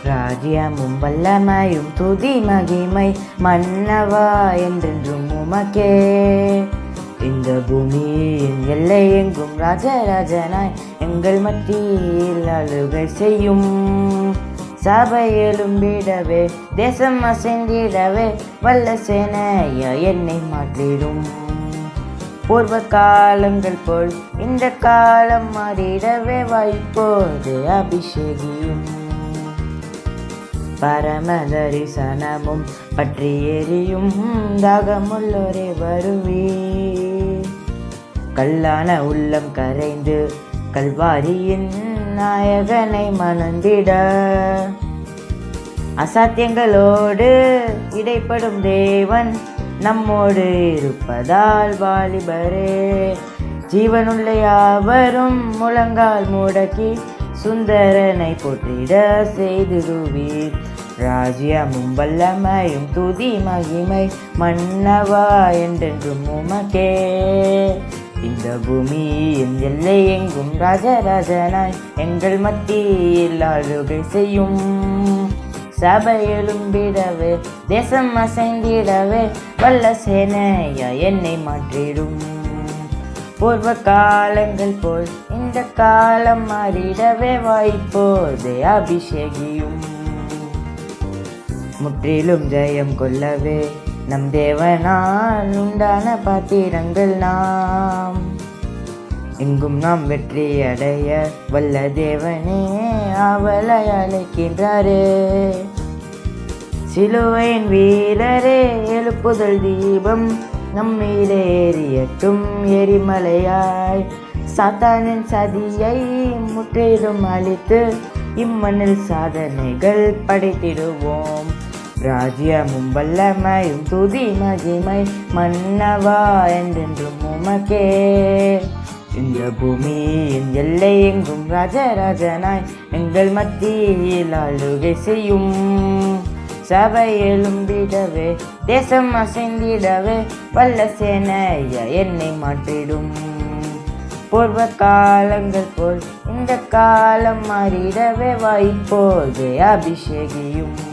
ராஜ்யமும் வல்லமையும் துதி மகிமை மன்னவா என்றென்றும் உமக்கே இந்த பூமியின் எல்லை எங்கும் ராஜராஜனாய் எங்கள் மத்தியில் அழுகை செய்யும் சபையிலும் விடவே தேசம் அசைந்திடவே வல்ல சேனையா என்னை மாற்றிடும் பூர்வ காலங்கள் போல் இந்த காலம் மாறிடவே வாய்ப்போது அபிஷேகியும் பரம தரிசனமும் பற்றி எரியும் தாகமுள்ளோரே வருவே கல்லான உள்ளம் கரைந்து கல்வாரியின் நாயகனை மணந்திட அசாத்தியங்களோடு இடைப்படும் தேவன் நம்மோடு இருப்பதால் வாலிபரே ஜீவனுள்ள யாவரும் முழங்கால் முடக்கி சுந்தரனை போற்றிட செய்திடுவீர் ராஜ்யமும் வல்லமையும் துதி மகிமை மன்னவா என்றென்றும் உமக்கே இந்த பூமியின் எல்லை எங்கும் ராஜராஜனாய் எங்கள் மத்தியில் ஆளுகை செய்யும் சபையிலும் விடவே தேசம் அசைந்திடவே வல்ல சேனையா என்னை மாற்றிடும் பூர்வ காலங்கள் போல் இந்த காலம் மாறிடவே வாய்ப்போது அபிஷேகியும் முற்றிலும் ஜெயம் கொள்ளவே நம் தேவனால் உண்டான பாத்திரங்கள் நாம் எங்கும் நாம் வெற்றி அடைய வல்ல தேவனே அவளை அழைக்கின்றாரே சிலுவையின் வீரரே எழுப்புதல் தீபம் நம்மீதே எரியட்டும் எரிமலையாய் சாத்தானின் சதியை முற்றிலும் அழித்து இம்மண்ணில் சாதனைகள் படைத்திடுவோம் ராஜ்யமும் வல்லமையும் துதி மகிமை மன்னவா என்றென்றும் உமக்கே இந்த பூமியின் எல்லை எங்கும் ராஜராஜனாய் எங்கள் மத்தியில் ஆளுகை செய்யும் சபையிலும் விடவே தேசம் அசைந்திடவே வல்ல சேனையா என்னை மாற்றிடும் பூர்வ காலங்கள் போல் இந்த காலம் மாறிடவே வாய்ப்போது அபிஷேகியும்